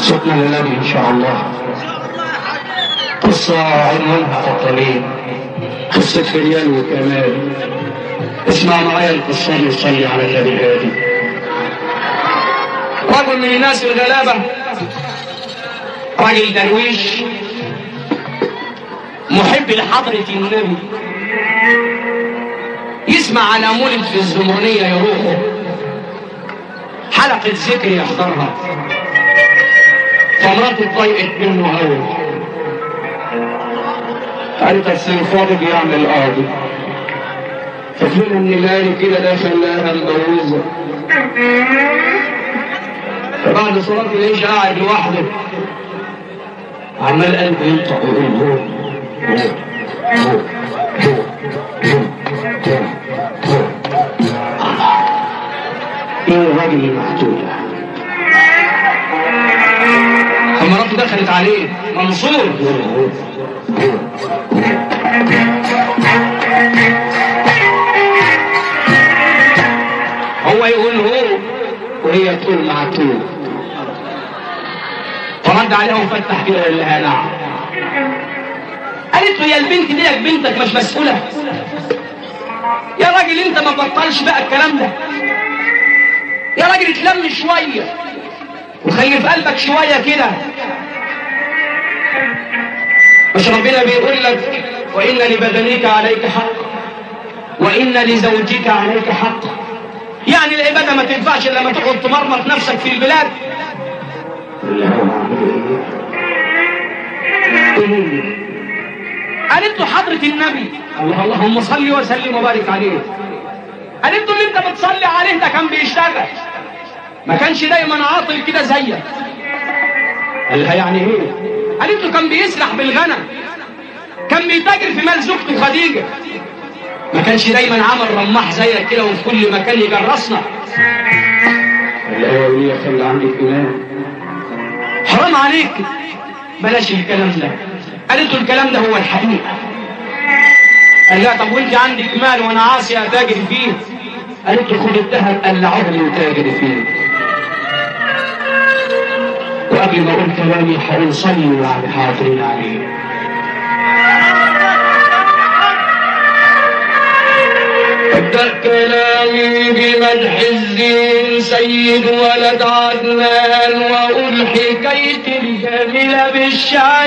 قصتنا للنبي إن شاء الله قصة عنوانها فطرين قصة فريال وكمال اسمع معايا القصة دي وصلي على النبي الهادي رجل من الناس الغلابة راجل درويش محب لحضرة النبي يسمع على مولد في الزمرنية يروحه حلقة ذكر يحضرها فمراته اتضايقت منه قوي قالت اصل الفاضل يعمل قاضي ففينا ان مالي كده ده خلاها مبوظه فبعد صلاة العشاء قاعد لوحده عمال قلبه ينطق ويقول هو هو هو هو هو هو ايه الراجل المحتول ده فمراته دخلت عليه منصور هو يقول هو وهي تقول معتوه فرد عليها وفتح كده قال لها نعم قالت له يا البنت ديك بنتك مش مسؤولة يا راجل انت ما بطلش بقى الكلام ده يا راجل اتلم شوية وخلي في قلبك شوية كده مش ربنا بيقول لك وإن لبدنك عليك حق وإن لزوجك عليك حق يعني العبادة ما تنفعش إلا لما تقعد تمرمط نفسك في البلاد قالت له حضرة النبي الله اللهم صل وسلم وبارك عليه قالت له اللي انت بتصلي عليه ده كان بيشتغل ما كانش دايما عاطل كده زيك قال لها يعني ايه قالت له كان بيسرح بالغنم كان بيتاجر في مال زوجته خديجه ما كانش دايما عمل رماح زيك كده وفي كل مكان يجرسنا قال لها يا وليه خلي عندك ايمان حرام عليك بلاش الكلام ده قالت له الكلام ده هو الحقيقه قال لها طب وانت عندك مال وانا عاصي اتاجر فيه قالت له خد الذهب قلعه لي وتاجر فيه وقبل ما اقول كلامي هقول صلوا على الحاضرين عليه ابدأ كلامي بمدح الدين سيد ولد عدنان واقول حكايتي الجميلة بالشعر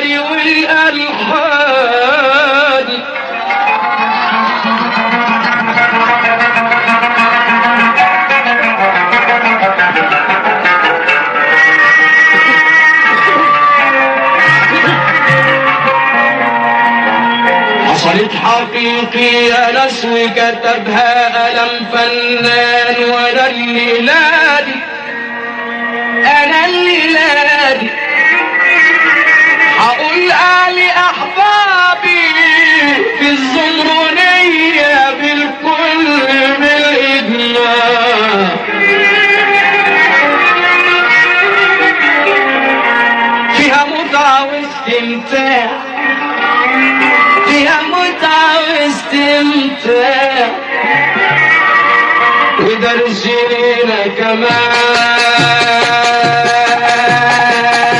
والألحان حصلت حقيقي أنس وكتبها ألم فنان وأنا الليلادي أنا الليلادي هقول آل أحبابي في الزمرونية بالكل بالإدمان فيها متعة واستمتاع فيها متعة واستمتاع ودرس لينا كمان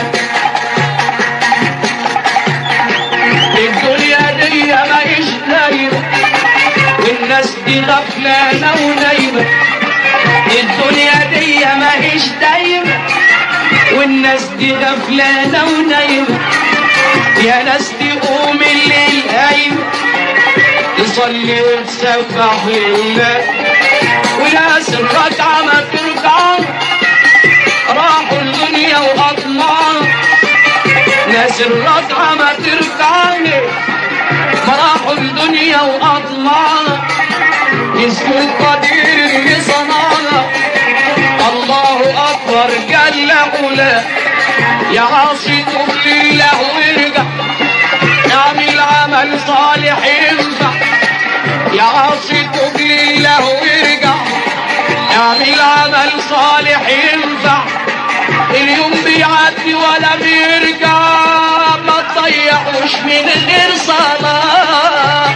الدنيا دي ماهيش دايرة والناس دي غفلانة ونايمة الدنيا دي ماهيش دايرة والناس دي غفلانة ونايمة يا ناس تقوم الليل قايمة تصلي وتسبح لله وناس الركعة ما تركع راحوا الدنيا وأطمعوا ناس الركعة ما تركع ما راحوا الدنيا وأطمعوا يسكوا القدير اللي صنعنا الله أكبر جل علاه يا عاصي تب لله وارجع اعمل عمل صالح ينفع يا عاصي تب لله وارجع اعمل عمل صالح ينفع اليوم بيعدي ولا بيرجع ما تضيعوش من غير صلاه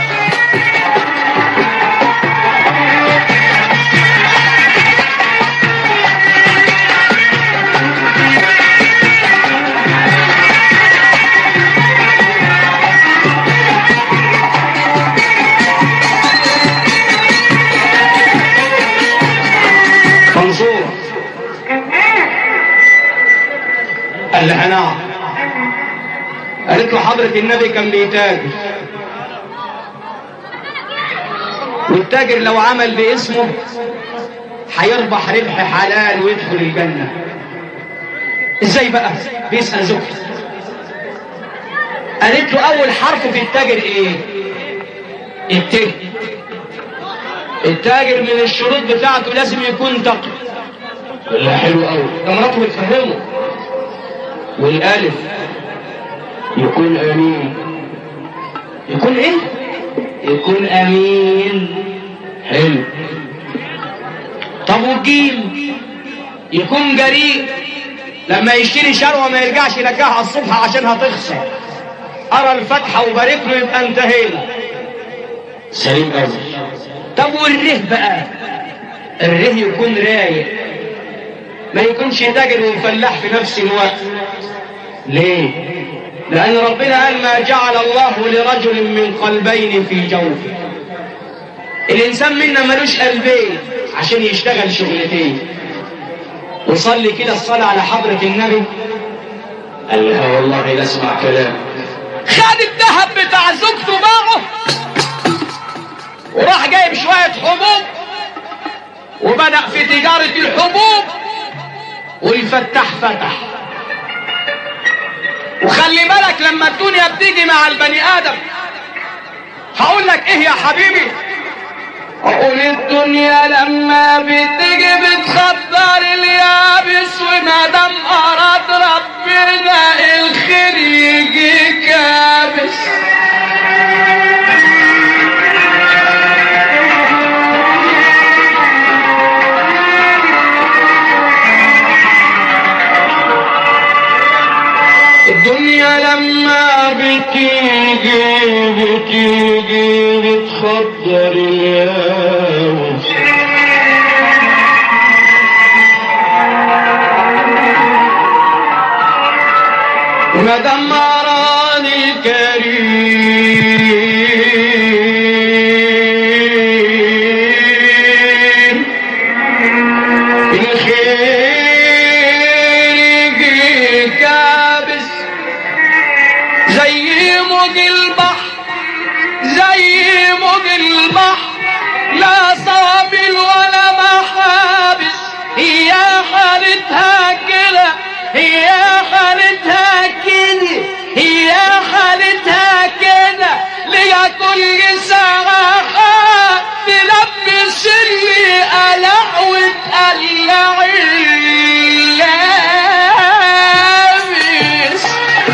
قال لها نعم قالت له حضرة النبي كان بيتاجر والتاجر لو عمل باسمه هيربح ربح حلال ويدخل الجنة ازاي بقى بيسأل زوجته قالت له اول حرف في التاجر ايه الت التاجر من الشروط بتاعته لازم يكون تقي لا حلو قوي ده مراته بتفهمه والالف يكون امين يكون ايه يكون امين حلو طب والجيم يكون جريء لما يشتري شروه ما يرجعش يرجعها الصبح عشان هتخسر ارى الفتحه وبارك له يبقى انتهينا سليم قوي طب والره بقى الره يكون رايق ما يكونش تاجر وفلاح في نفس الوقت ليه لان ربنا قال ما جعل الله لرجل من قلبين في جوفه الانسان منا ملوش قلبين عشان يشتغل شغلتين وصلي كده الصلاة على حضرة النبي قال لها والله لا اسمع كلام خد الذهب بتاع زوجته باعه وراح جايب شوية حبوب وبدأ في تجارة الحبوب والفتح فتح وخلي بالك لما الدنيا بتيجي مع البني آدم هقول لك ايه يا حبيبي اقول الدنيا لما بتيجي بتخدر اليابس وما دام اراد ربنا الخير يجي كابس الدنيا لما بتيجي بتيجي بتخدر اليابس ومدام أراد الكريم الخير يجي كابس زي موج البحر زي موج البحر لا صابل ولا محابس هي حالتها كده هي حالتها كده هي حالتها كده ليا كل ساعة خاف تلبس اللي قلع وتقلع اللابس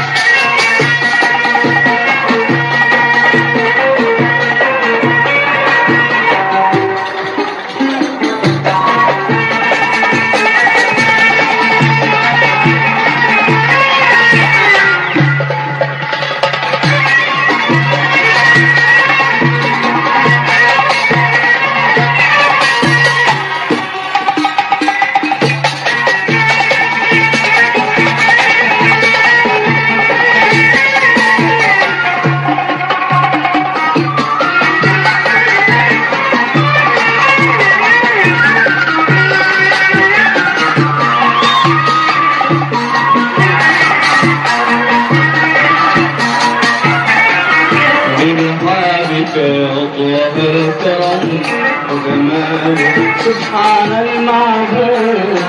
بمحابك طه الكرم وجماله سبحان المعبود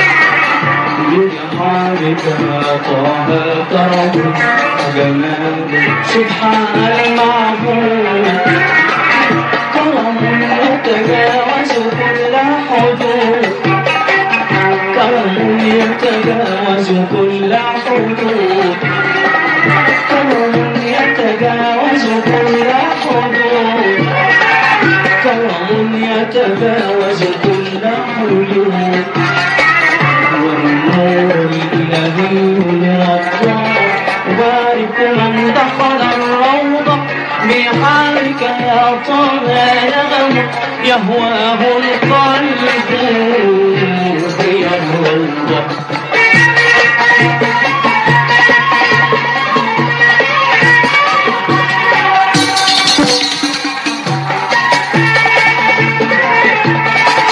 بمحابك طه الكرم وجماله سبحان المعبود كرم يتجاوز كل حدود كرم يتجاوز كل حدود كرم يتجاوز كل حدود كرم يتجاوز كل حدود والنور الذي لربه بارك من دخل الروضة بحالك يا طه نغم يهواه القلب في الروضة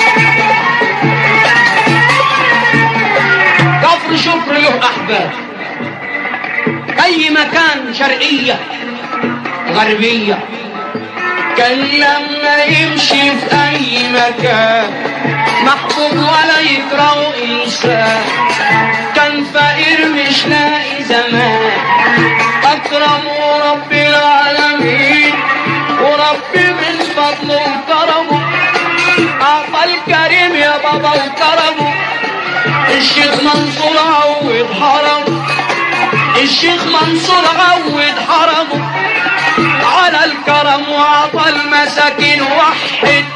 كفر شكر له احباب اي مكان شرقية غربية كان لما يمشي في اي مكان محبوب ولا يكره انسان كان فقير مش لاقي زمان اكرمه رب العالمين وربي من فضله وكرمه اعطى الكريم يا بابا وكرمه الشيخ منصور عود حرمه الشيخ منصور عود حرمه على الكرم وعطى المساكين وحد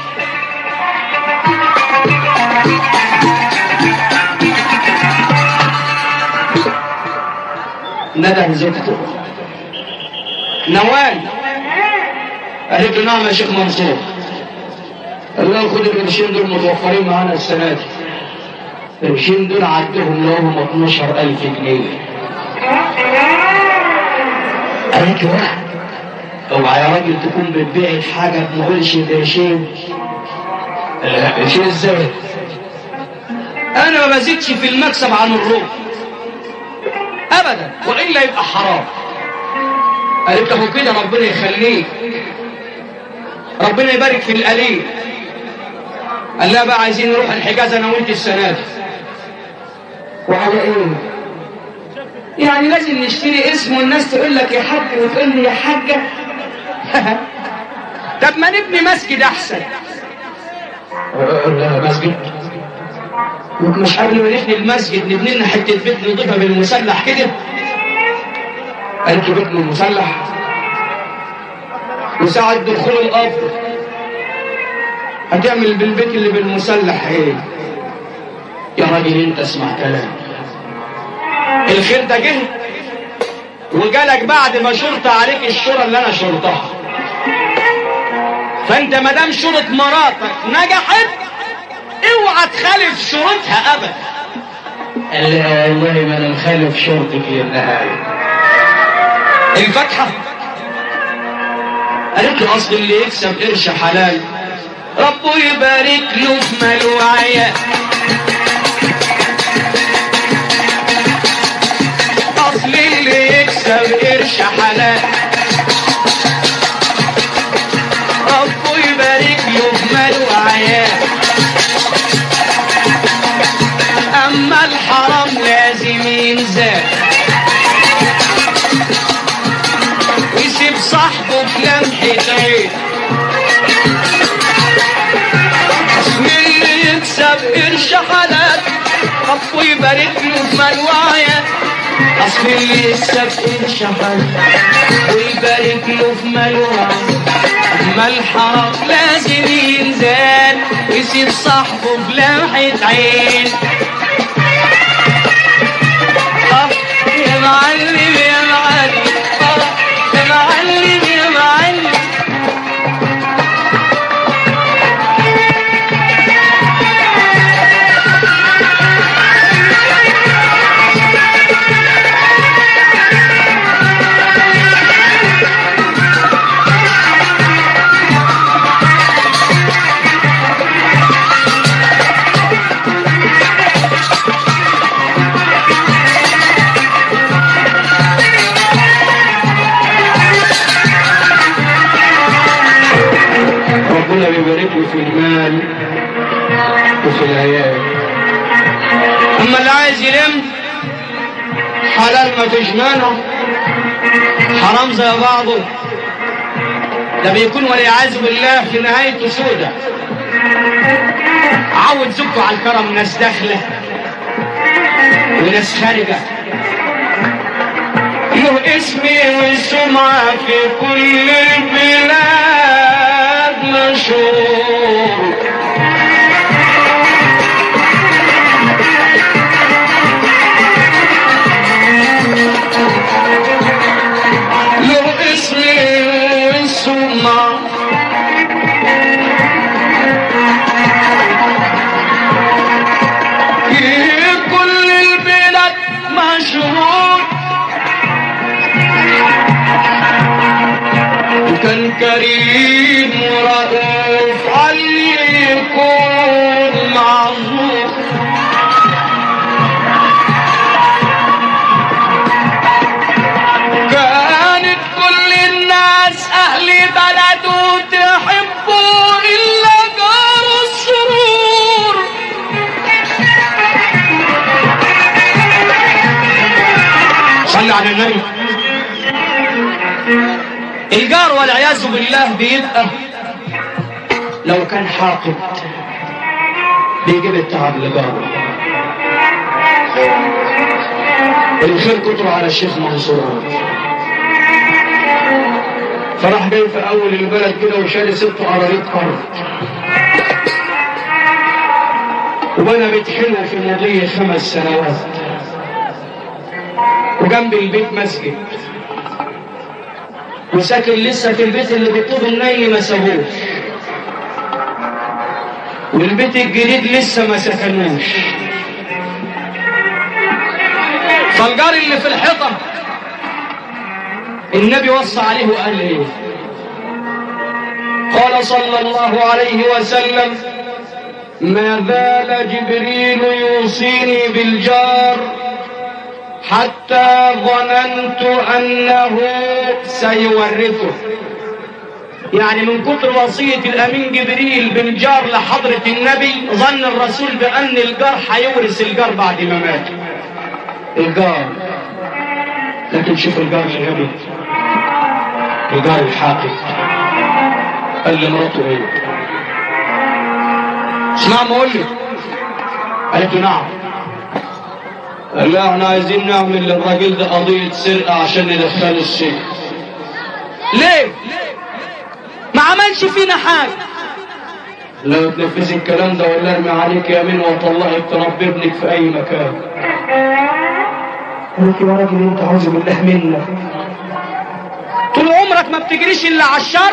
ندى زوجته نوال قالت له نعم يا شيخ منصور قال لها خد القرشين دول متوفرين معانا السنة دي القرشين دول عدهم لهم 12000 جنيه قالت له لا اوعى يا راجل تكون بتبيع حاجة ما تقولش قرشين لا قرشين ازاي؟ انا ما بزيدش في المكسب عن الربع ابدا والا يبقى حرام قالت له كده ربنا يخليك ربنا يبارك في القليل قال لها بقى عايزين نروح الحجاز انا وانت السنه دي وعلى ايه يعني لازم نشتري اسم والناس تقول لك يا حاج وتقول لي يا حاجه طب ما نبني مسجد احسن لا مسجد مش قبل ما نبني المسجد نبني لنا حته بيت نضيفها بالمسلح كده قالت له بيت المسلح وساعة دخول القبر هتعمل بالبيت اللي بالمسلح ايه يا راجل انت اسمع كلام الخير ده جه وجالك بعد ما شرط عليك الشورى اللي انا شرطها فانت ما دام شرط مراتك نجحت اوعى تخالف شروطها ابدا قال لها والله ما انا مخالف شرطك للنهايه الفاتحه قالت له اصل اللي يكسب قرش حلال ربه يبارك له في مال وعيال اصل اللي يكسب قرش حلال ربه يبارك له في مال وعيال اما الحرام لازم ينزل ويسيب صاحبه بلمحة عين اسم اللي يكسب قرش حلال ربه يبارك له في مال وعيال اصل اللي يكسب قرش حلال ويبارك له في مال وعيال اما الحرام لازم ينزل ويسيب صاحبه بلمحة عين آه، يا معلم يا معلم آه، يا معلم يا معلم ربنا بيبارك له في المال وفي العيال اما اللي عايز يلم حلال ما فيش مانع حرام زي بعضه ده بيكون والعياذ بالله في نهايته سودة عود زوجته على الكرم ناس داخله وناس خارجه له اسمي والسمعة في كل البلاد مشهور له اسمي والسمعة في كل البلاد مشهور كان كريم ورؤوف علي يكون معذور صلي على النبي الجار والعياذ بالله بيبقى لو كان حاقد بيجيب التعب لجاره الخير كتر على الشيخ منصور فراح جاي في اول البلد كده وشال ست قراريط ارض وانا بتحلو في مضي خمس سنوات وجنب البيت مسجد وساكن لسه في البيت اللي بيطوب الني ما سابوش والبيت الجديد لسه ما سكنوش فالجار اللي في الحيطه النبي وصى عليه وقال ايه قال صلى الله عليه وسلم ما زال جبريل يوصيني بالجار حتى ظننت انه سيورثه يعني من كتر وصية الأمين جبريل بالجار لحضرة النبي ظن الرسول بأن الجار هيورث الجار بعد ما مات الجار لكن شوف الجار الغبي الجار الحاقد قال لمراته ايه اسمع ما اقول لك قالت له نعم قال لها احنا عايزين نعمل للراجل ده قضية سرقة عشان ندخله السجن ليه؟ ما عملش فينا حاجة لو تنفذي الكلام ده ولا ارمي عليك يمين واطلعك تربي ابنك في اي مكان قالت له يا راجل انت عاوز بالله منك طول عمرك ما بتجريش الا على الشر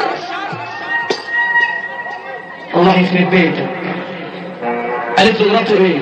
الله يخرب بيتك قالت له مراته ايه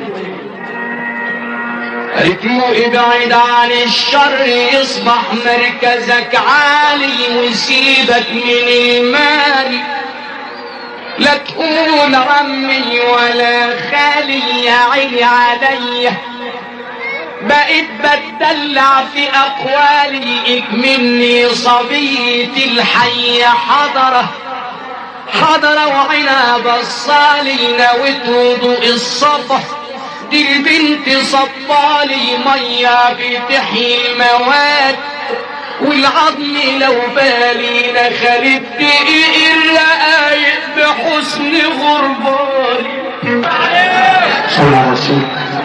قالت له ابعد عن الشر يصبح مركزك عالي ويسيبك من المال لا تقول عمي ولا خالي يا عيني عليا بقيت بتدلع في اقوالي اكملني صبيتي الحي حضره حضر وعنا بصالي نويت وضوء الصفا دي البنت صبالي مية بتحيي المواد والعظم لو بالي نخلت دقيق الرقايق بحسن غربالي صلى على رسول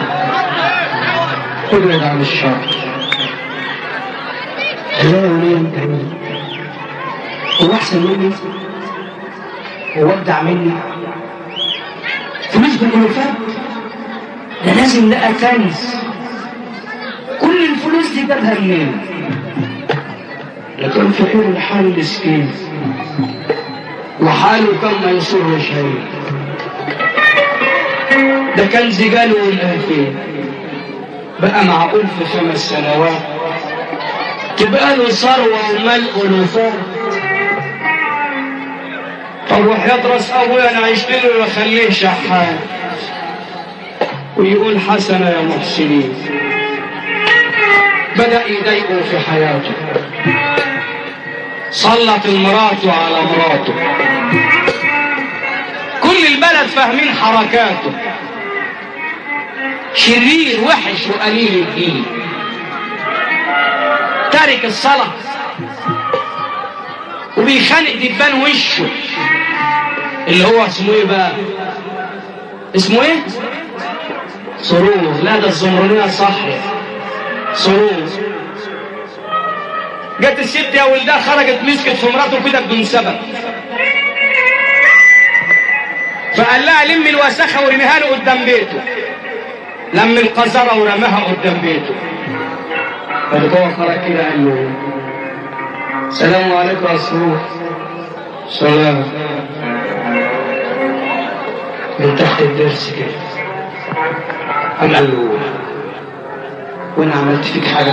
ابعد عن الشر لا يا ولي انت مين هو احسن مني هو ابدع مني فلوس بالالوفات ده لازم لقى كنز كل الفلوس دي جابها منين لكن فقير الحال مسكين وحاله كان ما يصر شيء ده كنز جاله والآفين بقى معقول في خمس سنوات تبقى له ثروة ومال ألوفات طب وحياة راس أبويا أنا عشت له وأخليه شحات ويقول حسنة يا محسنين بدأ يضايقه في حياته سلط مراته على مراته كل البلد فاهمين حركاته شرير وحش وقليل الدين تارك الصلاة وبيخانق دبان وشه اللي هو اسمه ايه بقى اسمه ايه سرور لا ده الزمرانية صح سرور جت الست يا ولدها خرجت مسكت في مراته كده بدون سبب فقال لها لم الوسخة ورميها له قدام بيته لم القذرة ورماها قدام بيته فاللي هو خرج كده قال له السلام عليكم يا سرور سلام من تحت الدرس كده قام قال له وانا عملت فيك حاجه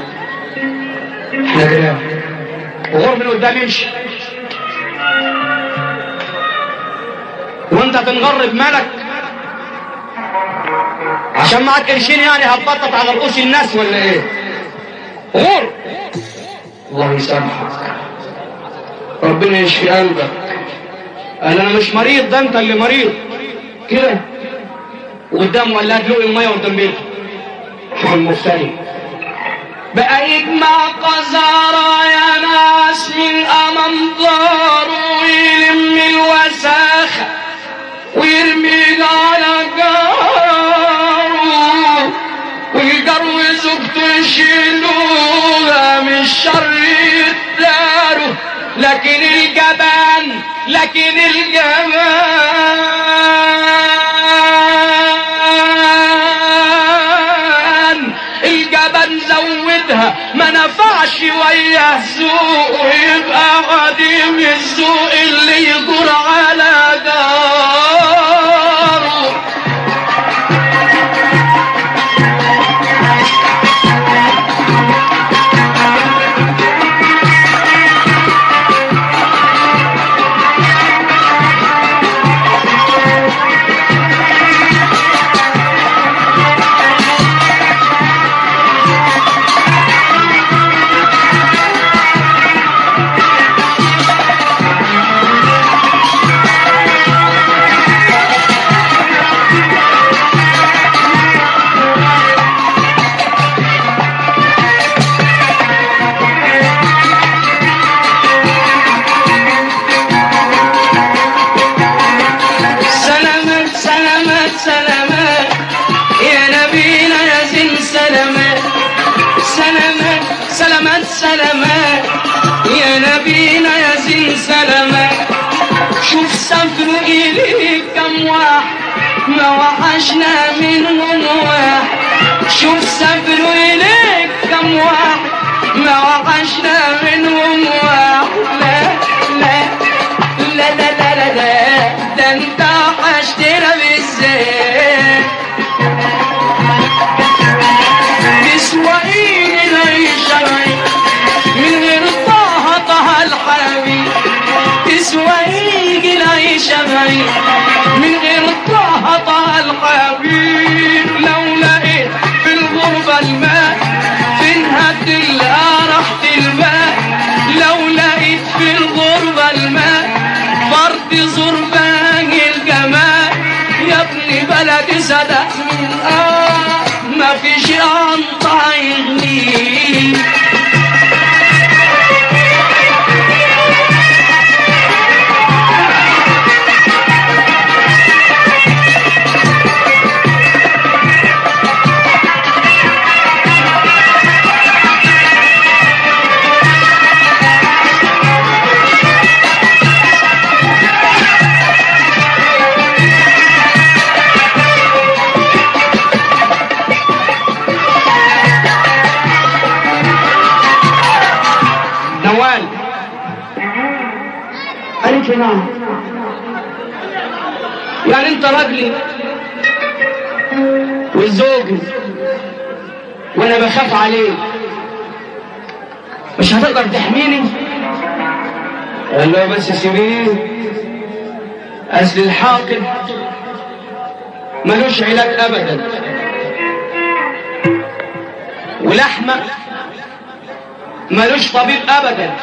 احنا جيران وغور من قدام يمشي وانت تنغر بمالك عشان معاك قرشين يعني هتبطط على رؤوس الناس ولا ايه غور الله يسامحك ربنا يشفي قلبك قال انا مش مريض ده انت اللي مريض كده وقدام ولا تلوق الميه قدام بيته شوف المفتري بقى يجمع قذارة يا ناس من أمام داره ويلم الوساخة ويرمي على جاره ويجروا زوجته يشيلوها من الشر يداروا لكن الجبان لكن الجبان الجبان زودها ما نفعش وياه ذوق ويبقى قديم الذوق اللي يدور على داره سلامات سلامات سلامات يا نبينا يا زين سلامات سلامات سلامات سلامات يا نبينا يا زين سلامات شوف سافروا إليك كم واحد ما وحشنا منهم واحد شوف سافروا إليك كم واحد ما وحشنا منهم واحد لا لا لا لا لا لا لا ده انت وحشتنا بالذات تسوى ايه العيشة من غير طه طه الحبيب تسوى ايه العيشة من غير طه طه الحبيب لو لقيت في الغربة الماء فين هتلقى راحة البال لو لقيت في الغربة الماء فرد زربان الجمال يا ابن بلدي صدق من آه ما فيش أنطع يغنيه نوال قالت له نعم يعني انت راجلي وزوجي وانا بخاف عليك مش هتقدر تحميني قال له بس سيبيه اصل الحاقد ملوش علاج ابدا ولحمه ملوش طبيب ابدا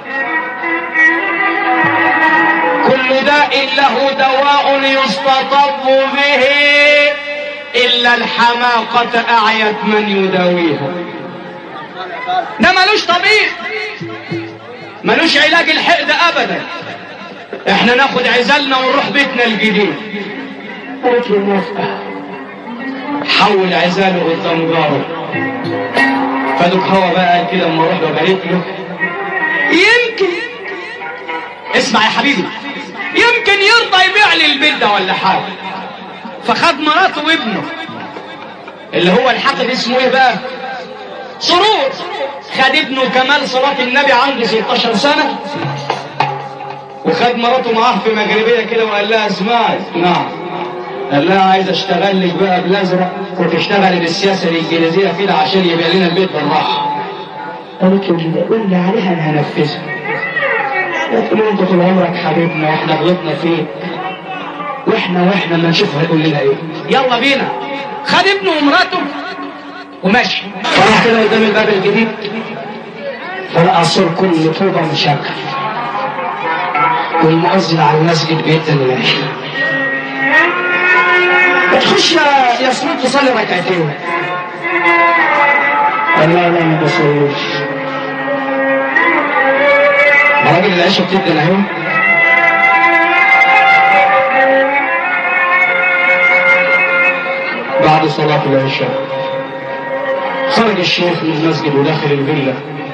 كل داء له دواء يستطب به الا الحماقة اعيت من يداويها ده ملوش طبيب ملوش علاج الحقد ابدا احنا ناخد عزلنا ونروح بيتنا الجديد قلت له موافقة حول عزاله قدام جاره فدوك هو بقى كده اما اروح وبارك له يمكن اسمع يا حبيبي يمكن يرضى يبيع لي البيت ده ولا حاجه فخد مراته وابنه اللي هو الحاقد اسمه ايه بقى سرور خد ابنه كمال صلاة النبي عنده 16 سنة وخد مراته معاه في مغربية كده وقال لها اسمعي نعم قال لها عايز اشتغل لك بقى بالازرق وتشتغلي بالسياسة الانجليزية كده عشان يبيع لنا البيت بالراحة قالت له اللي قول لي عليها انا هنفذها قالت له انت طول عمرك حبيبنا واحنا غلطنا فيك واحنا واحنا ما نشوف هيقول لنا ايه يلا بينا خد ابنه ومراته وماشي فراح كده قدام الباب الجديد فلقى السور كله طوبة مشكل والمؤذن على المسجد بيدن ماشي تخش يا يا سنوت تصلي ركعتين قال لا لا ما بصليش راجل العشاء بتبدا اهو بعد صلاة العشاء خرج الشيخ من المسجد ودخل الفيلا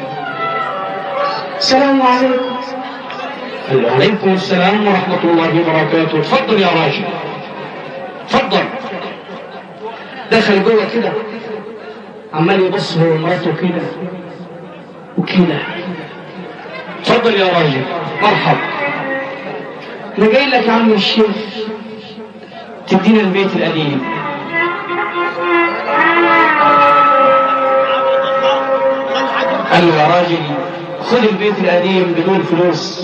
السلام عليكم قال وعليكم السلام ورحمة الله وبركاته اتفضل يا راجل اتفضل دخل جوه كده عمال يبص هو ومراته كده وكده اتفضل يا راجل مرحبا انا جاي لك يا عم الشيخ تدينا البيت القديم قال له يا راجل خد البيت القديم بدون فلوس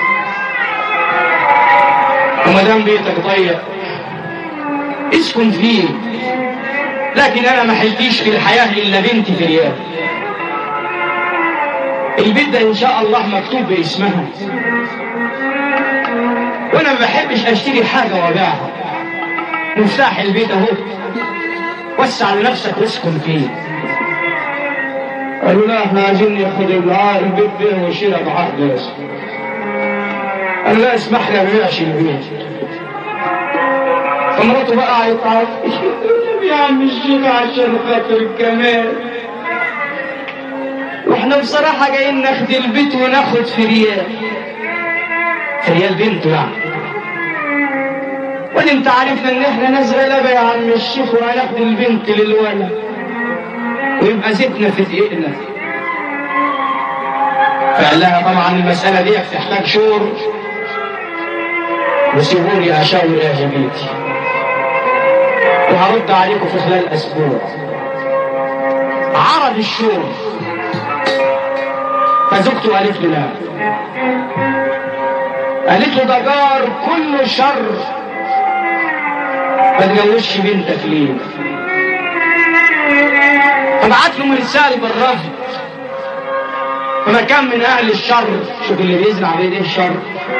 وما دام بيتك ضيق اسكن فيه لكن انا ما حلتيش في الحياه الا بنتي في ريال البيت ده ان شاء الله مكتوب باسمها وانا ما بحبش اشتري حاجه وابيعها مفتاح البيت اهو وسع لنفسك واسكن فيه قالوا لا احنا عايزين ناخد البيت ده وشيلها بعقد بس قال لا اسمح لي ما بيعش البيت فمراته بقى عيطت يا عم الشيخ عشان خاطر الكمال واحنا بصراحة جايين ناخد البيت وناخد في ريال في ريال بنته يعني وانت عارفنا ان احنا ناس غلابة يا عم الشيخ وهناخد البنت للولد ويبقى زيتنا في دقيقنا فقال لها طبعا المسألة دي تحتاج شهور وسيبوني أشاور يا بيتي وهرد عليكم في خلال أسبوع عرض الشهور فزوجته قالت له لا قالت له ده جار كله شر ما تجوزش بنتك ليه فبعت له رسالة بالرفض فما كان من اهل الشر شوف اللي بيزرع بايديه الشر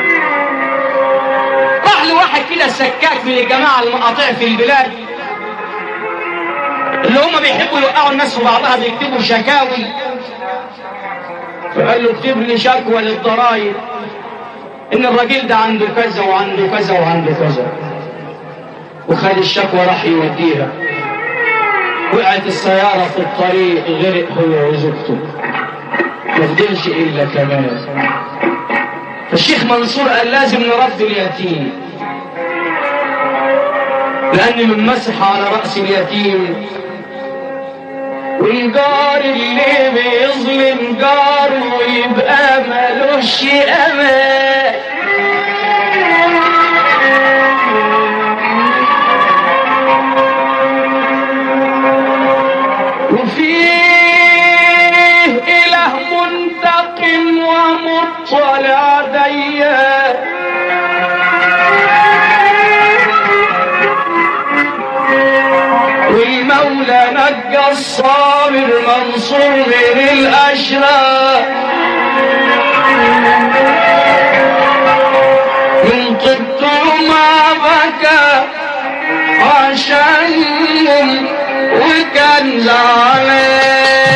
راح لواحد كده سكاك من الجماعه المقاطع في البلاد اللي هم بيحبوا يوقعوا الناس في بعضها بيكتبوا شكاوي فقال له اكتب لي شكوى للضرايب ان الراجل ده عنده كذا وعنده كذا وعنده كذا وخد الشكوى راح يوديها وقعت السيارة في الطريق غرق هو وزوجته ما فضلش إلا كمان فالشيخ منصور قال لازم نرد اليتيم لأن من مسح على رأس اليتيم والجار اللي بيظلم جاره يبقى ملوش أمان وفيه إله منتقم ومطلع ديان والمولى نجى الصابر منصور من الأشرار من طبت ما بكى عشانهم وكان زعلان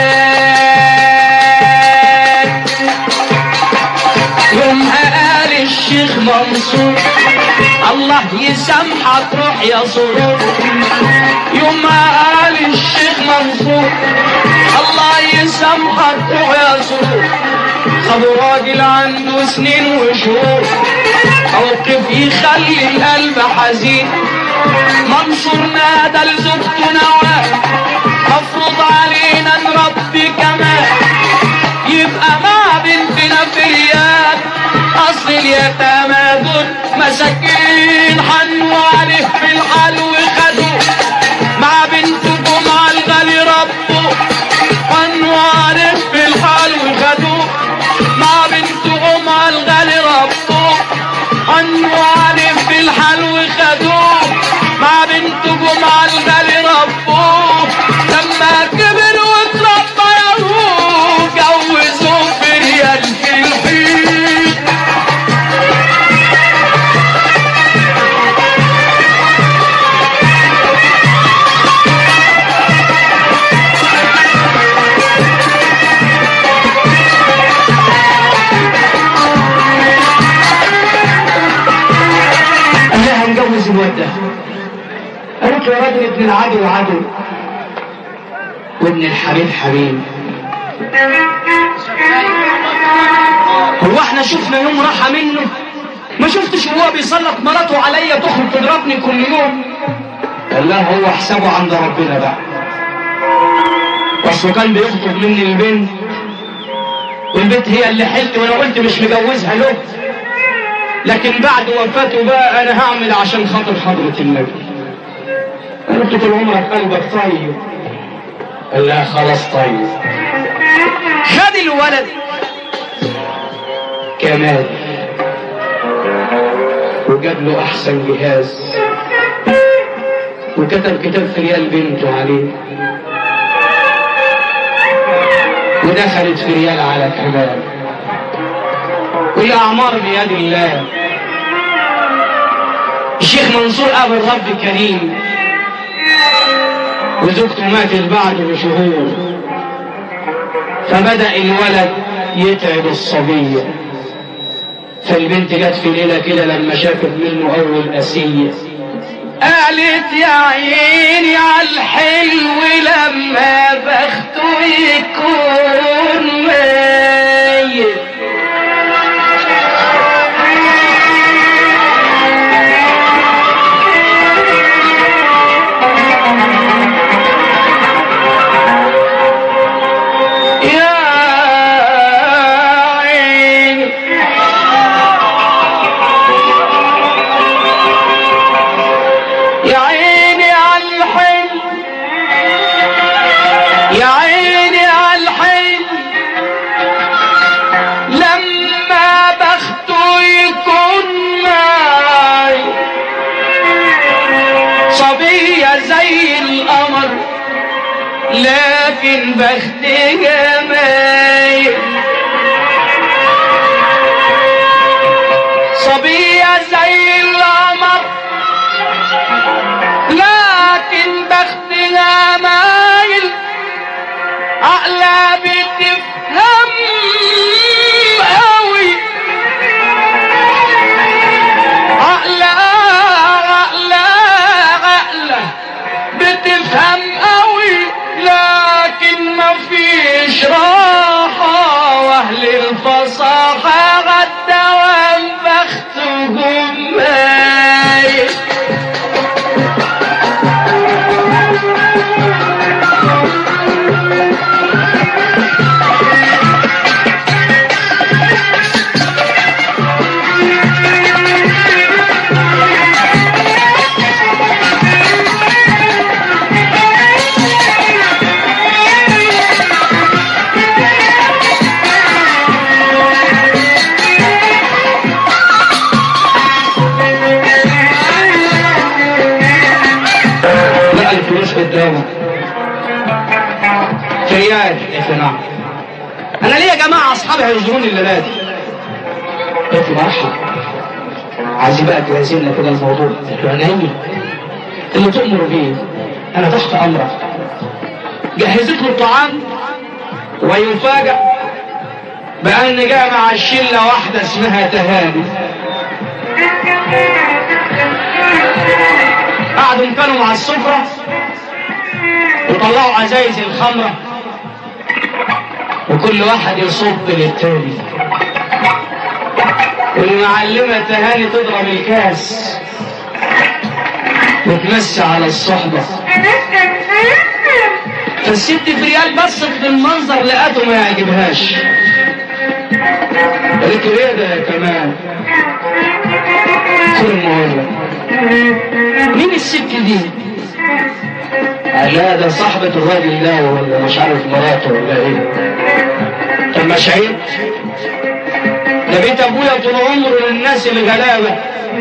يومها قال الشيخ منصور الله يسامحك روح يا سرور يوم ما قال الشيخ منصور الله يسامحك روح يا سرور خدوا راجل عنده سنين وشهور موقف يخلي القلب حزين منصور نادى لزوجته نواه مفروض علينا نربي كمان يبقى مع بنتنا في ريال اصل اليتامى دول مساكين حنوا عليه في الحال وخدوه مع بنتكم على الغالي ربه حنوا عليه في الحال وخدوه مع بنتكم على الغالي ربه حنوا عليه في الحال وخدوه مع بنتكم على الغالي ربه لما كبر واتربى يا ابوه جوزوه في ريال في الحين قالت له يا راجل ابن العدو عدو وابن الحبيب حبيب هو احنا شفنا يوم راحة منه ما شفتش وهو بيسلط مراته عليا تخرج تضربني كل يوم قال لا هو حسابه عند ربنا بقى اصله كان بيخطب مني البنت والبنت هي اللي حلت وانا قلت مش مجوزها له لكن بعد وفاته بقى انا هعمل عشان خاطر حضرة النبي قلت طول عمرك قلبك طيب قال لا خلاص طيب خد الولد كمال وجاب له احسن جهاز وكتب كتاب في ريال بنته عليه ودخلت في ريال على كمال وهي اعمار بيد الله الشيخ منصور ابو الرب الكريم وزوجته ماتت بعده بشهور فبدأ الولد يتعب الصبية فالبنت جت في ليلة كده لما شافت منه أول أسية قالت يا عيني على الحلو لما بخته يكون ميت يا عيني يا عيني على الحلم يا عيني على الحلم لما بخته يكون معي صبية زي القمر لكن بختها مايل صبية زي القمر لكن بختها مايل عقلها بتفهم قوي عقلها عقلها عقلها بتفهم قوي لكن ما فيش راحة واهل الفصاحة غدوان بختهم مايل لقى الفلوس قدامه ريال قلت له نعم انا ليه يا جماعه اصحابي هيزوروني الليله دي قلت له مرحبا عايزين بقى تجهزين كده الموضوع قلت له عيني اللي تؤمر بيه انا تحت امرك جهزت له الطعام ويفاجأ بأن جاء مع الشلة واحدة اسمها تهاني قعدوا كانوا مع السفرة وطلعوا عزايز الخمرة وكل واحد يصب للتاني والمعلمة تهاني تضرب الكاس وتمسي على الصحبة فالست في ريال بصت في المنظر لقته ما يعجبهاش قالت له ايه ده يا كمان خد الموضوع مين الست دي؟ قال لا ده صاحبة الراجل ده ولا مش عارف مراته ولا ايه طب مش عيب ده بيت ابويا طول عمره للناس الغلابة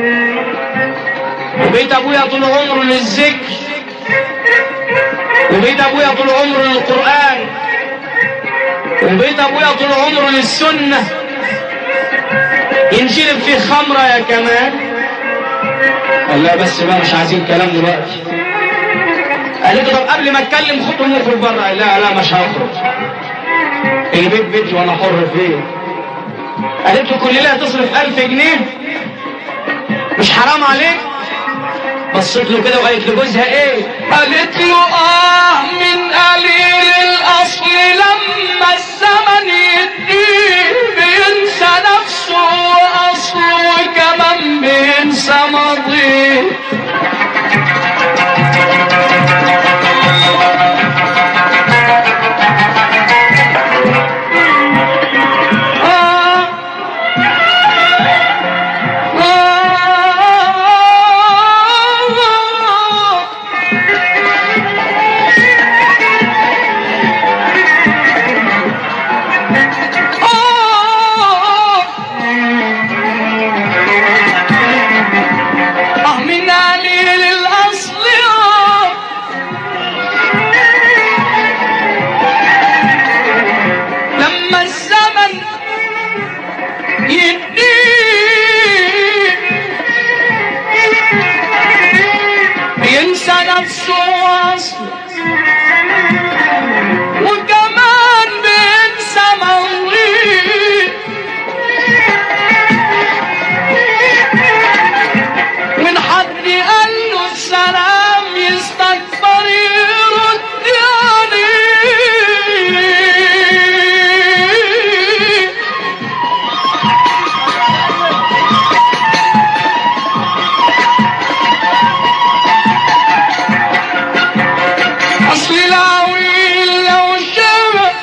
وبيت ابويا طول عمره للذكر وبيت ابويا طول عمره للقرآن وبيت ابويا طول عمره للسنة ينشرب فيه خمرة يا كمان قال لا بس بقى مش عايزين كلام دلوقتي قالت له طب قبل ما اتكلم خطوه نخرج بره قال لا لا مش هخرج البيت بيتي وانا حر فيه قالت له كل ليله تصرف 1000 جنيه مش حرام عليك بصيت له كده وقالت لجوزها ايه قالت له اه من قليل الاصل لما الزمن يديه بينسى نفسه واصله وكمان بينسى ماضيه آه آه آه من قليل الأصل آه لما الزمن يديه بينسى نفسه واصله وكمان بينسى مويه من حد قال له السلام يستكبر يرد عليه اصل العويل لو شبه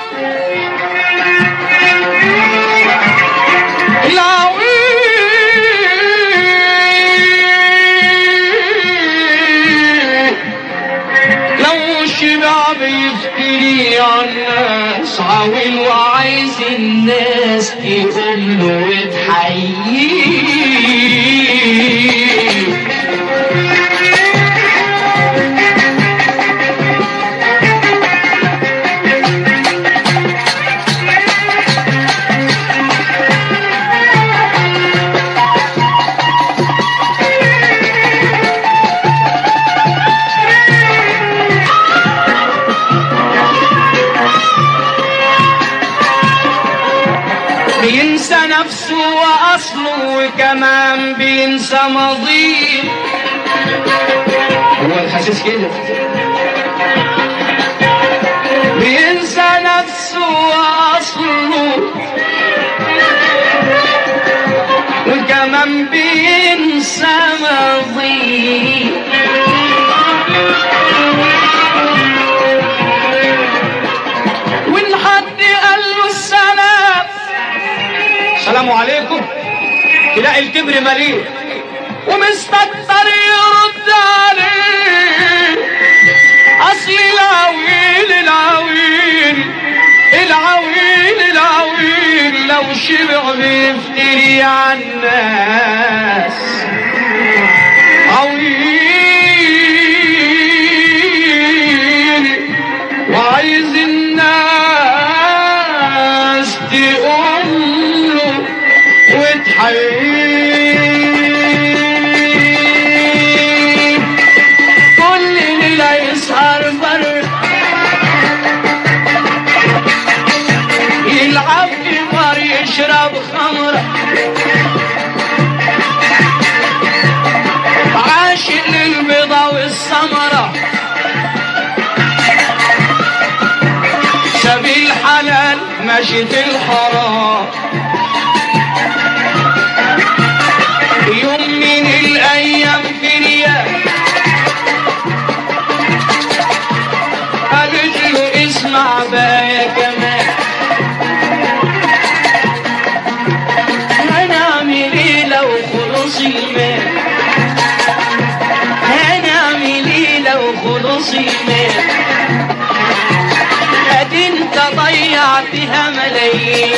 العويل لو شبع بيفتري عن الناس عاول وعايز الناس تقول له وتحييه بينسى نفسه واصله وكمان بينسى ماضيه هو الحساس كده بينسى نفسه واصله وكمان بينسى ماضيه وان حد قال له السلام السلام عليكم تلاقي الكبر مليء ومستكتر يرد عليه اصل العويل العويل العويل العويل لو شبع بيفتري عن الناس عويل وعايز الناس تقول له وتحيي كل ليلة يسهر بر يلعب في بار يشرب خمرة عاشق للبيضة والسمرة سبيل حلال ماشي في الحرام يوم من الايام في ريال قالت له اسمع بقى يا كمان هنعمل ايه لو خلص المال هنعمل ايه لو خلص المال ادي انت ضيعتها ملايين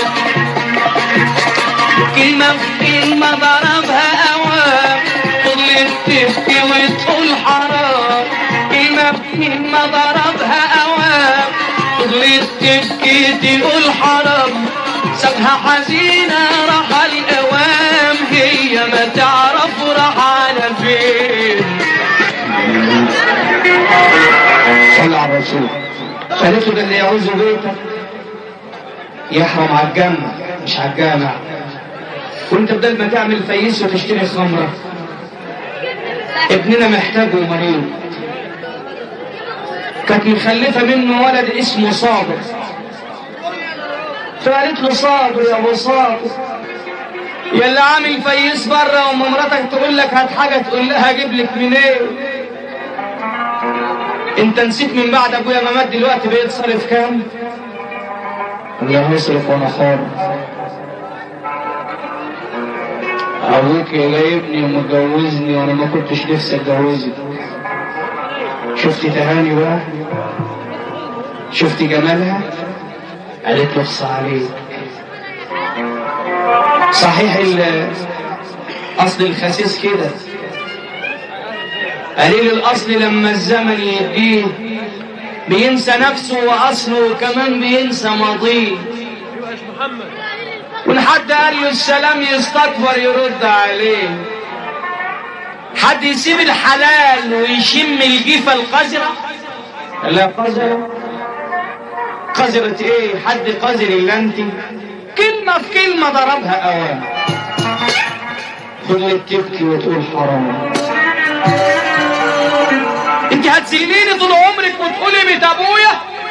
كلمة في كلمة ضربها أوام فضلت تبكي وتقول حرام كلمة في كلمة ضربها أوام فضلت تبكي تقول حرام سابها حزينة راح الأوام هي ما تعرف راح على فين صلى على الرسول قالت له ده اللي يعوز بيتك يحرم على الجنة مش على الجامع وانت بدل ما تعمل فيس وتشتري خمرة ابننا محتاج ومريض كانت مخلفة منه ولد اسمه صابر فقالت له صابر يا ابو صابر يا اللي عامل فيس بره وما مراتك تقول لك هات حاجه تقول لها اجيب لك منين انت نسيت من بعد ابويا ما مات دلوقتي بقيت صارف كام؟ الله يصرف وانا خارج ابوك يا جايبني ومتجوزني وانا ما كنتش نفسي اتجوزك شفتي تهاني بقى شفتي جمالها قالت له اخصى عليك صحيح ال- اصل الخسيس كده قليل الاصل لما الزمن يديه بينسى نفسه واصله وكمان بينسى ماضيه وان حد قال له السلام يستكبر يرد عليه حد يسيب الحلال ويشم الجيفه القذره لا قذره قذرة ايه حد قذر الا انت كلمة في كلمة ضربها اوام فضلت تبكي وتقول حرام انت هتسجنيني طول عمرك وتقولي بيت ابويا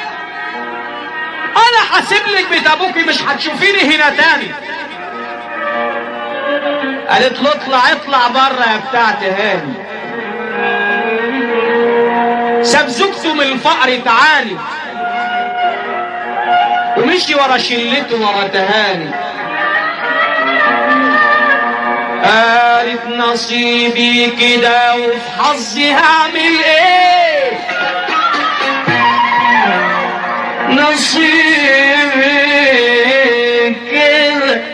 انا حاسب لك بيت ابوكي مش هتشوفيني هنا تاني قالت له اطلع اطلع بره يا بتاعت هاني ساب زوجته من الفقر تعالي ومشي ورا شلته ورا تهاني قالت نصيبي كده وفي حظي هعمل ايه نصيبي كده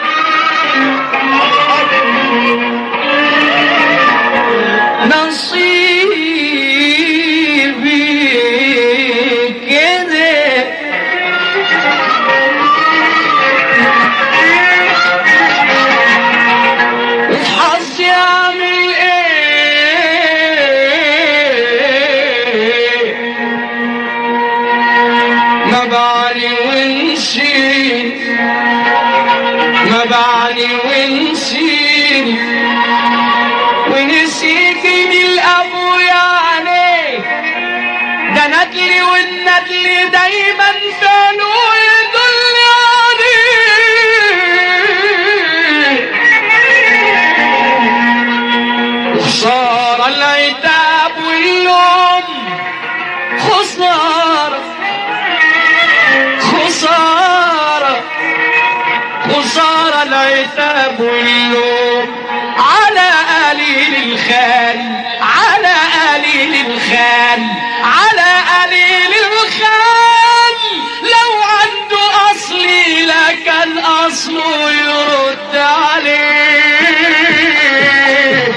نصيبي كده الحظ يعمل ايه ما بعلي ونسيت ما بعلي ونسيت ونسيت من الابو عليك ده ندلي والندل دايما فعله يدل عليه خسارة العتاب واللوم خسارة خسارة خسارة العتاب واللوم على قليل الخال على قليل الخال على قليل الخال لو عنده أصلي لكن أصله يرد عليه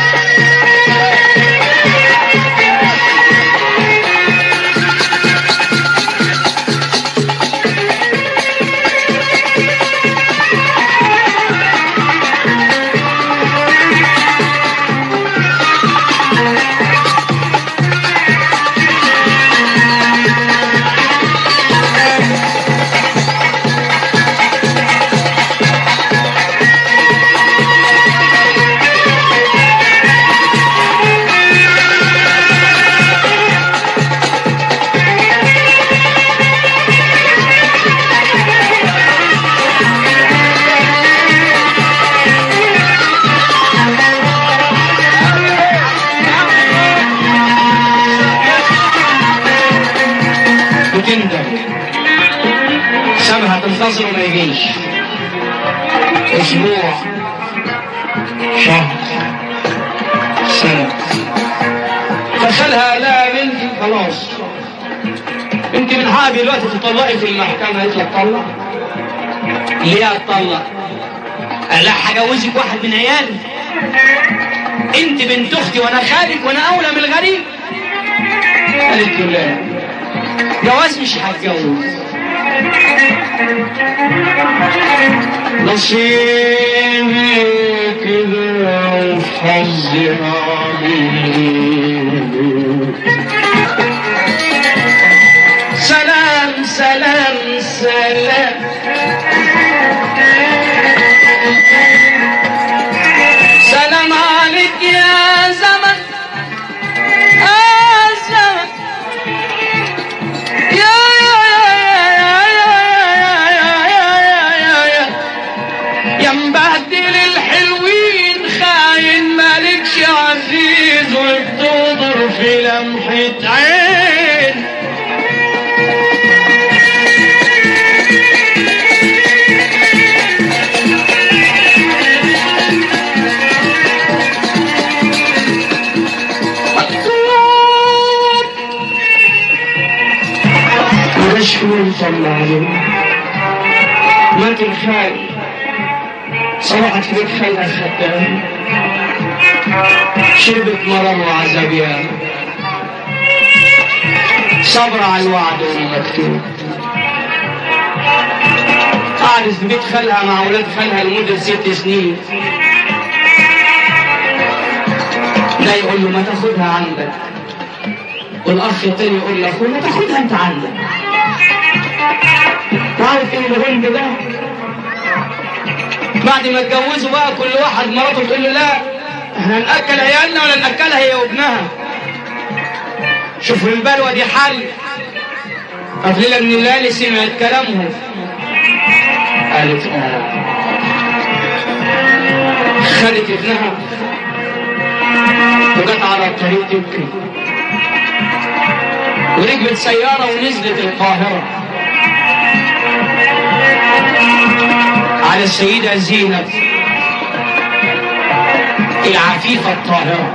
وتندم سابها تنتظر وما يجيش اسبوع شهر سنة دخلها لا يا بنتي خلاص انت من حقك دلوقتي تطلقي في المحكمة قالت لك طلق ليه اتطلق؟ قال لها هجوزك واحد من عيالي انت بنت اختي وانا خالك وانا اولى من الغريب قالت له لا جواز مش هتجوز نصيبي كده وحظي عليه سلام سلام سلام سلام عليك يا زمن مات الخال صبحت في بيت خالها الخدام شربت مرض وعذاب ياما صبر على الوعد والمكتوب قعدت في بيت خالها مع ولاد خالها لمدة ست سنين ده يقول له ما تاخدها عندك والاخ التاني يقول لاخوه ما تاخدها انت عندك تعرف ايه الغلب ده بعد ما اتجوزوا بقى كل واحد مراته تقول له لا احنا ناكل عيالنا ولا ناكلها هي وابنها شوفوا البلوه دي حل ففي ليله من الليالي سمعت كلامهم قالت اه خدت ابنها وجت على الطريق تبكي وركبت سيارة ونزلت القاهرة على السيدة زينب العفيفة الطاهرة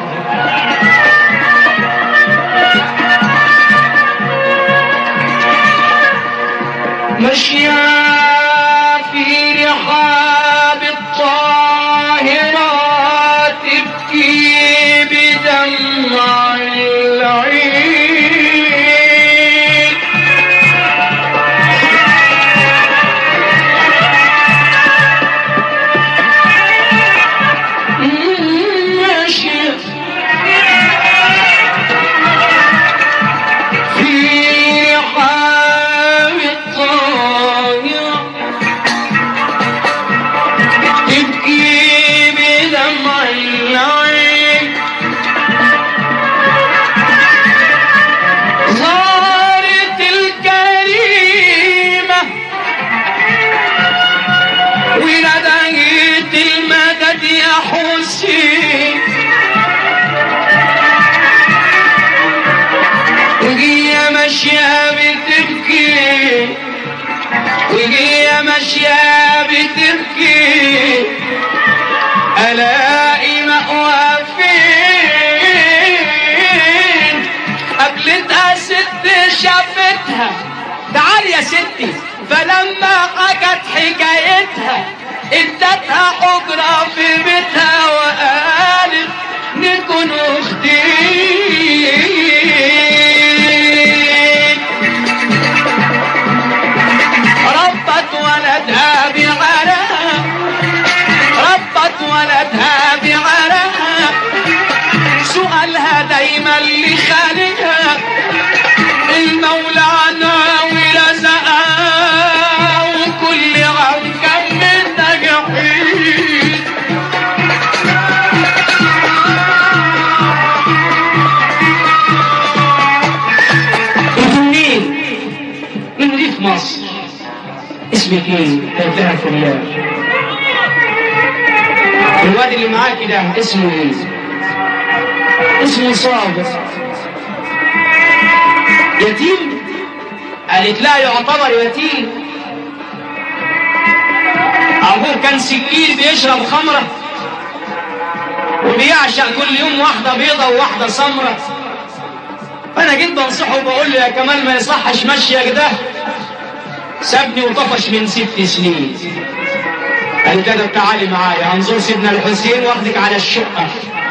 مشيا في رحاب الطاهرات تبكي بدمع العين مشيا في رحاب الطاهرات تبكي بدمع العين زارت الكريمة وندهت المدد يا حسين وهي ماشية بتبكي وهي ماشية بتبكي ألاقي مأوى فين قابلتها ست شافتها تعال يا ستي فلما حكت حكايتها ادتها حجرة في بيتها وقالت نكون اختين ربت ولدها بعرها ربت ولدها بعرها سؤالها دايما لخالقها المولى عنها ورزقها وكل عام كم من نجاحين انتوا منين؟ من ريف مصر اسمك ايه؟ قلتها فلان الواد اللي معاكي ده اسمه ايه؟ اسمه صابر يتيم؟ قالت لا يعتبر يتيم أبوه كان سكين بيشرب خمرة وبيعشق كل يوم واحدة بيضة وواحدة سمرة فأنا جيت بنصحه وبقول له يا كمال ما يصحش مشيك ده سابني وطفش من ست سنين قال كده تعالي معايا هنزور سيدنا الحسين واخدك على الشقة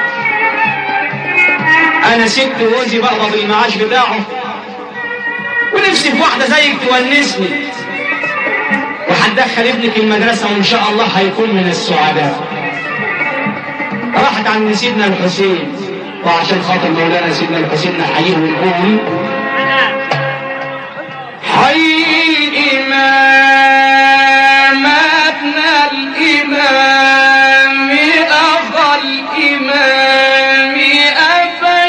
أنا ست وجوزي بقبض المعاش بتاعه ونفسي في واحدة زيك تونسني وهتدخل ابنك المدرسة وإن شاء الله هيكون من السعداء راحت عند سيدنا الحسين وعشان خاطر مولانا سيدنا الحسين نحييه ونقول حي الإمام ابن الإمام أخا الإمام أبا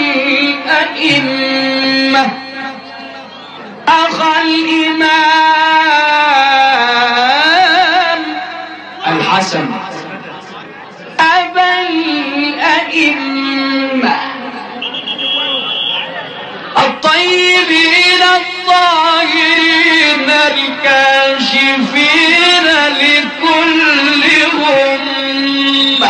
الأئمة أخا الإمام الحسن أبا الأئمة الطيبين الطاهرين الكاشفين لكل همة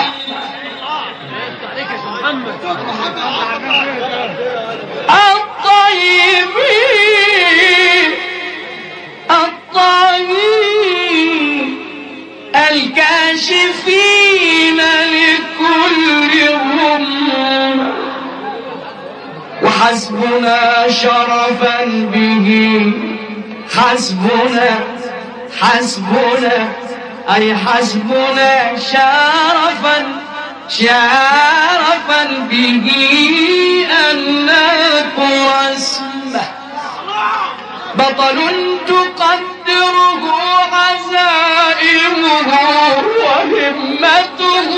الطيبين الطاهرين حسبنا شرفا به حسبنا حسبنا أي حسبنا شرفا شرفا به أن نذكر اسمه بطل تقدره عزائمه وهمته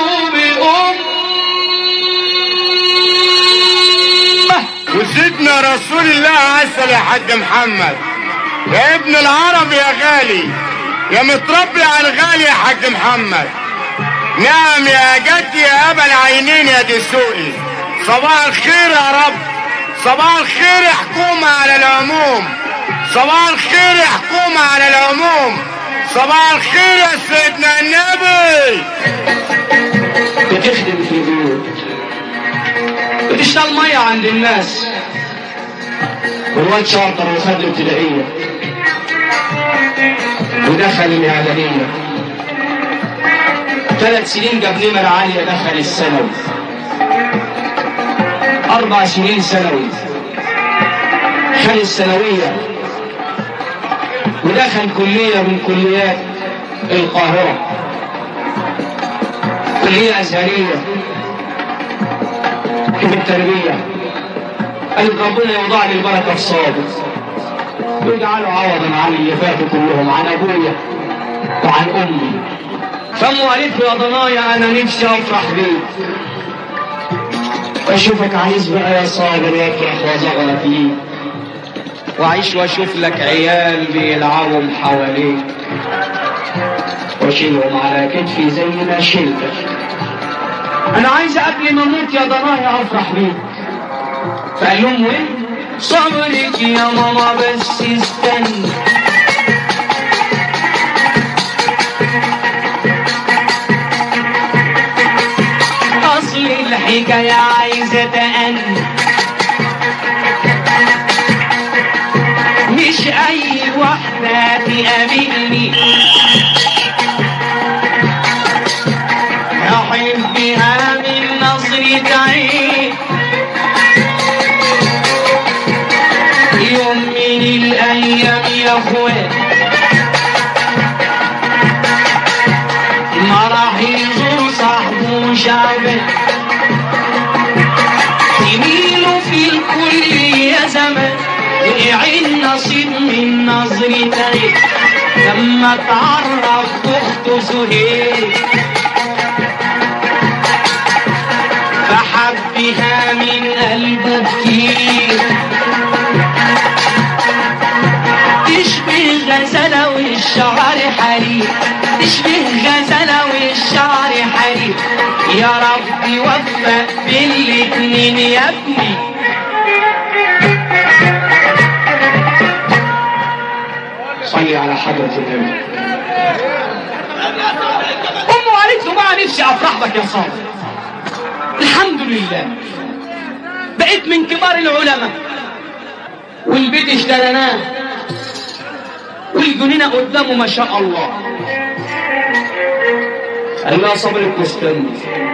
بأمه وسيدنا رسول الله عسل يا حاج محمد يا ابن العرب يا غالي يا متربي على الغالي يا حاج محمد نعم يا جدي يا ابا العينين يا دسوقي صباح الخير يا رب صباح الخير يا حكومة على العموم صباح الخير يا حكومة على العموم صباح الخير يا سيدنا النبي بتخدم في البيوت بتشتغل ميه عند الناس والواد شاطر وخد الابتدائيه ودخل الاعداديه ثلاث سنين جاب نمر عاليه دخل الثانوي اربع سنين ثانوي خد الثانويه ودخل كليه من كليات القاهره كليه ازهريه في التربيه قالت ربنا يوضع لي البركه في صابر ويجعله عوضا عن اللي فاتوا كلهم عن ابويا وعن امي فامه قالت له يا ضنايا انا نفسي افرح بيك واشوفك عايز بقى يا صابر وافرح وازغرط ليك واعيش واشوف لك عيال بيلعبوا حواليك واشيلهم على كتفي زي ما شلتك انا عايز قبل ما اموت يا ضنايا افرح بيك فقال لهم ايه صبرك يا ماما بس استنى اصل الحكايه عايزه تأني مش اي واحده تقابلني احبها من نظرة عين يوم من الايام يا اخوان ما راح يزور صاحبه شعبان يميلوا في الكل يا زمان وقع النصيب من نظرة عين لما تعرف اخته سهيل فحبها من قلبه كتير تشبه غزالة والشعر حرير تشبه غزالة والشعر حرير يا رب وفق بين الاتنين يا ابني صلي على حضرة النبي أمه قالت له بقى نفسي أفرح بك يا صابر الحمد لله بقيت من كبار العلماء والبيت اشتريناه والجنينة قدامه ما شاء الله قال لها صبرك مستني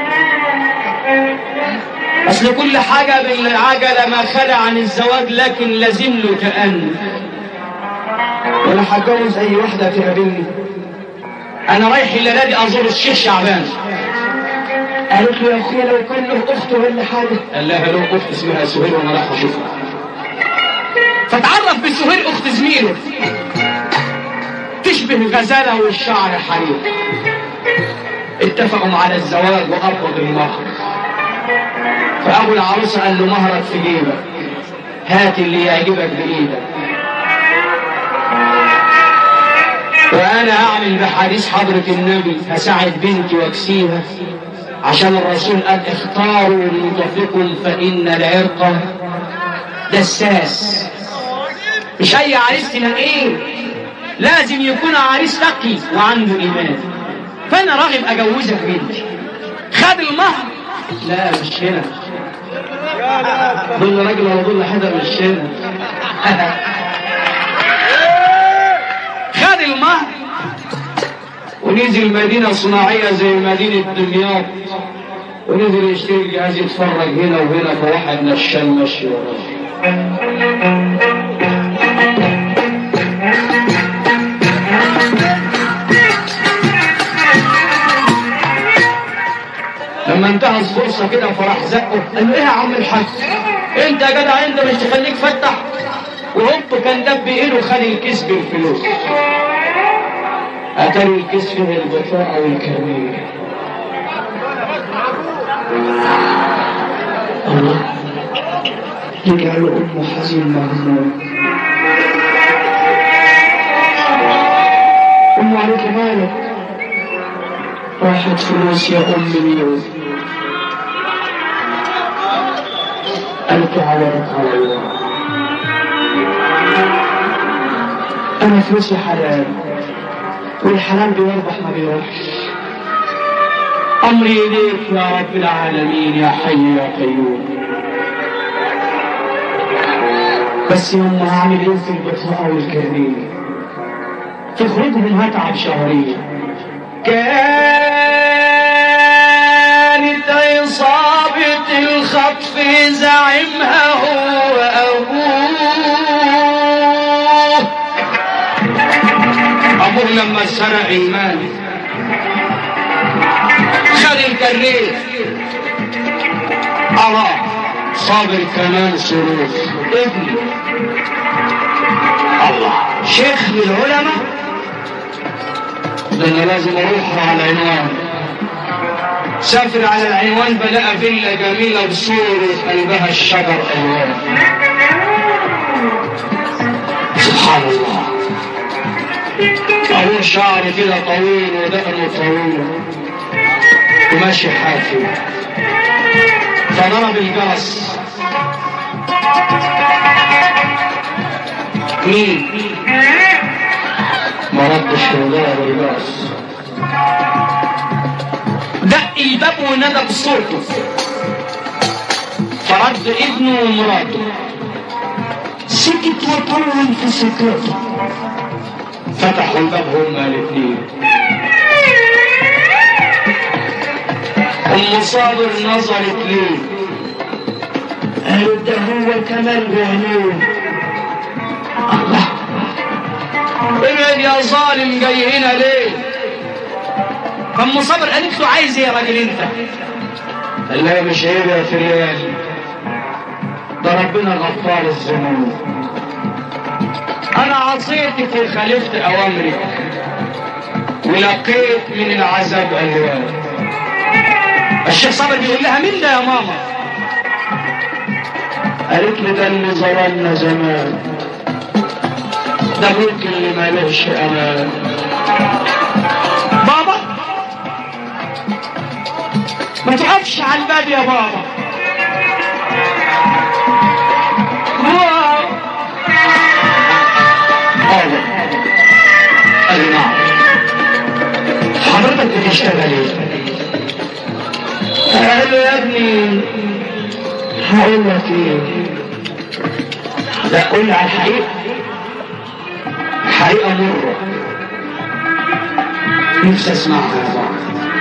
اصل كل حاجة بالعجلة ما خلى عن الزواج لكن لازم له تأني وانا هتجوز اي واحدة تقابلني انا رايح الليلة دي ازور الشيخ شعبان قالت له يا اخويا لو كان له اخت ولا حاجه قال لها له اخت اسمها سهير وانا رايح اشوفها فتعرف بسهير اخت زميله تشبه غزاله والشعر حرير اتفقوا على الزواج وقبضوا المهر فابو العروسه قال له مهرك في جيبك هات اللي يعجبك بايدك وانا اعمل بحديث حضره النبي هساعد بنتي واكسيها عشان الرسول قال اختاروا ليطفقكم فإن العرق دساس مش أي عريس تلاقيه لازم يكون عريس تقي وعنده إيمان فأنا راغب أجوزك بنتي خد المهر لا مش هنا ظل راجل ولا ظل حدا مش هنا خد المهر ونزل مدينة صناعية زي مدينة دمياط ونزل يشتري الجهاز يتفرج هنا وهنا فواحد نشال مشي وراه لما انتهى الفرصة كده فراح زقه قال له ايه يا عم الحاج انت يا جدع انت مش تخليك فتح وهوب كان دب ايده خد الكيس بالفلوس اتاري الكيس فيه البطاقة والكرنيه الله رجع له امه حزين مهموم امه عليك مالك راحت فلوس يا ام اليوم قالت عوضك على الله انا فلوسي حلال والحلال بيربح ما بيروحش امري اليك يا رب العالمين يا حي يا قيوم بس يوم هعمل ايه في البطاقه والكرنيه تخرجهم هتعب شهرين كانت عصابة الخطف زعيمها هو أبوه أبوه لما سرق المال خد الكريت أرى صابر كمان سرور ابني الله شيخ من العلماء ده انا لازم اروح على العنوان سافر على العنوان بلاقى فيلا جميلة بصور قلبها الشجر ألوان سبحان الله أبوه شعر كده طويل ودقنه طويل وماشي حافي فضرب الجرس مين؟ ما ردش وضرب الجرس دق الباب ونادى بصوته فرد ابنه ومراته سكت وطول في سكاته فتحوا الباب هما الاثنين ام صابر نظرت ليه قالت ده هو كمان بعينيه الله ابعد يا ظالم جاي هنا ليه فام صابر قالت له عايز ايه يا راجل انت قال لها مش عيب يا فريال ده ربنا غفار الذنوب انا عصيتك وخالفت اوامرك ولقيت من العذاب الوان الشيخ صابر بيقول لها مين ده يا ماما قالت لي ده اللي ظلمنا زمان ده ممكن اللي مالهش امان بابا ما تقفش على الباب يا بابا بابا بابا قال لي نعم حضرتك بتشتغل ايه قال له يا ابني هقول لك ايه لا قول لي على الحقيقه حقيقة مرة نفسي اسمعها يا بابا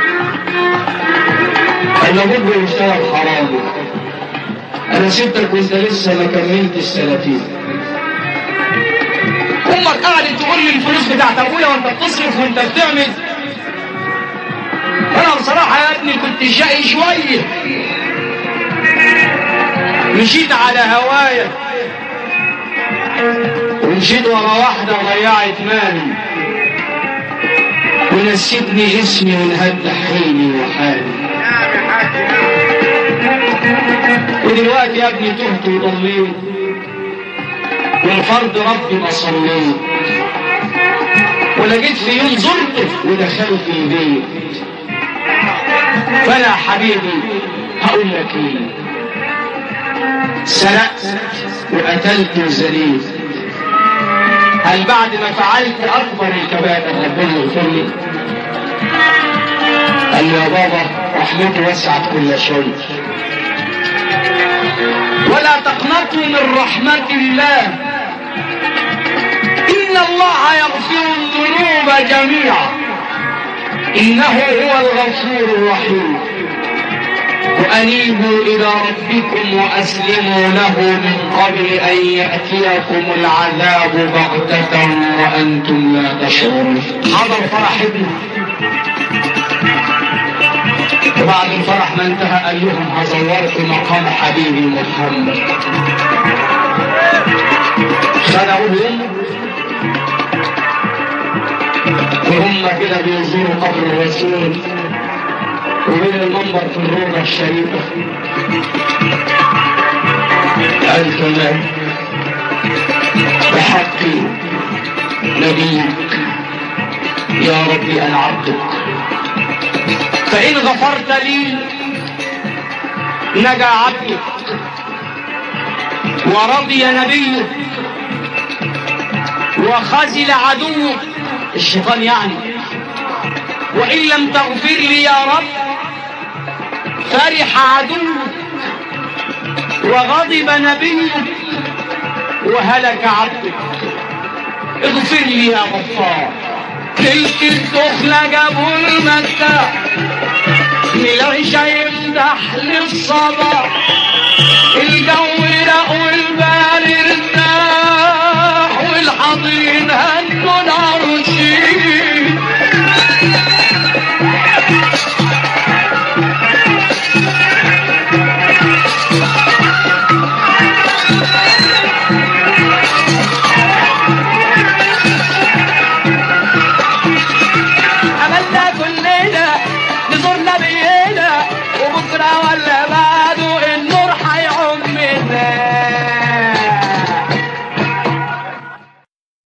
انا بابا يشتغل حرامي انا سبتك وانت لسه ما كملتش 30 امك قعدت تقول لي الفلوس بتاعت ابويا وانت بتصرف وانت بتعمل انا بصراحه يا ابني كنت شقي شويه مشيت على هوايا ومشيت ورا واحدة ضيعت مالي ونسيتني اسمي وانهد حيلي وحالي ودلوقتي يا ابني تهت وضليت والفرض ربي ما صليت ولا جيت في يوم زرته ودخلت البيت فانا يا حبيبي هقول لك ايه سرقت وقتلت وزنيت هل بعد ما فعلت اكبر الكبائر ربنا يغفر لي قال لي يا بابا رحمتي وسعت كل شيء ولا تقنطوا من رحمة الله إن الله يغفر الذنوب جميعا إنه هو الغفور الرحيم وأنيبوا إلى ربكم وأسلموا له من قبل أن يأتيكم العذاب بغتة وأنتم لا تشعرون حضر فرح ابنه وبعد الفرح ما انتهى قال لهم هزورت مقام حبيبي محمد خدعوه امه وهم كده بيزوروا قبر الرسول وبين المنبر في الروضة الشريفة قال كمان بحق نبيك يا ربي أنا عبدك فإن غفرت لي نجا عبدك ورضي نبيك وخزل عدوك الشيطان يعني وإن لم تغفر لي يا رب فرح عدوك وغضب نبيك وهلك عبدك اغفر لي يا غفار تلك الدخلة جابوا المكة من العشاء يفتح للصباح الجو رق والبال ارتاح والحاضرين هنوا العروشين عملنا كلنا نزورنا بينا وبكره ولا